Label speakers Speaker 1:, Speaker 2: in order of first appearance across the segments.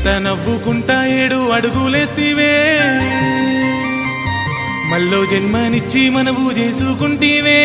Speaker 1: ఎంత నవ్వుకుంటా ఏడు అడుగులేస్తివే మళ్ళో జన్మనిచ్చి మనవు చేసుకుంటీవే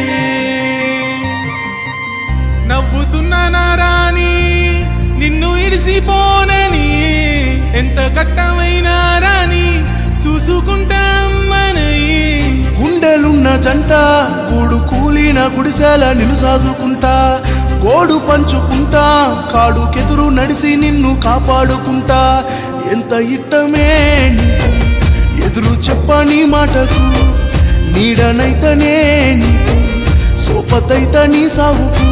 Speaker 1: నవ్వుతున్నా నారాని నిన్ను ఇడిసిపోనని ఎంత కట్టమైనా రాని చూసుకుంటా అమ్మనయి
Speaker 2: గుండెలున్న జంట కూడు కూలిన గుడిసెల నిన్ను సాదుకుంటా గోడు పంచుకుంటా కాడుకెదురు నడిసి నిన్ను కాపాడుకుంటా ఎంత ఇట్టమే నీకు ఎదురు చెప్పని మాటకు నీడనైతనే నీకు సోపతైత నీ సాగుకు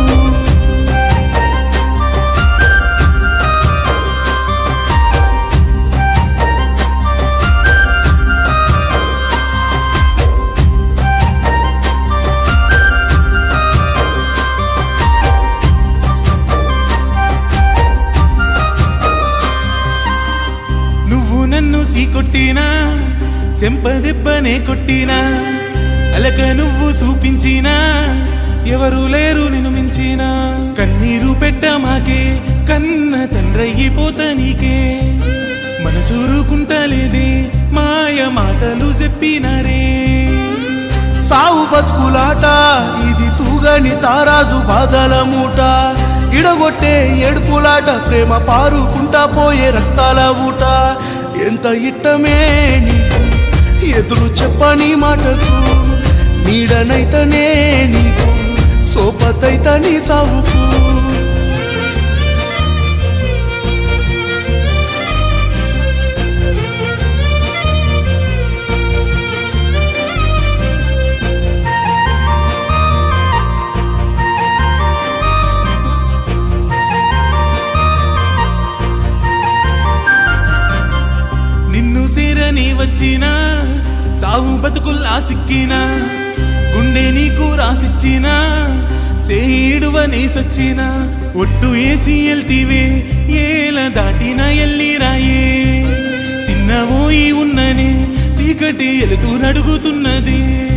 Speaker 1: నువ్వు నన్ను సీకొట్టినా సెంపదెబ్బనే కొట్టినా అలక నువ్వు చూపించినా ఎవరు లేరు నిన్ను మించినా కన్నీరు పెట్ట మాకే కన్న తండ్రయ్యిపోత నీకే మనసూరుకుంటలేదే మాయ మాటలు చెప్పినారే
Speaker 2: సావు బతుకులాట ఇది తూగని తారాజు బాధల మూట ఇడగొట్టే ఏడుపులాట ప్రేమ పారుకుంటా పోయే రక్తాల ఊట ఎంత ఇట్టమే నీకు ఎదురు చెప్పని మాటకు నీడనైతనే నీకు సోపతైత నీ సావుకు
Speaker 1: నిన్ను సేరని వచ్చినా సాగు బతుకుల్లా సిక్కినా గుండె నీకు రాసిచ్చినా సేడువని సచ్చినా ఒట్టు ఏసి ఎల్తివే ఏల దాటిన ఎల్లి రాయే చిన్నవోయి ఉన్ననే చీకటి ఎలుతూ నడుగుతున్నది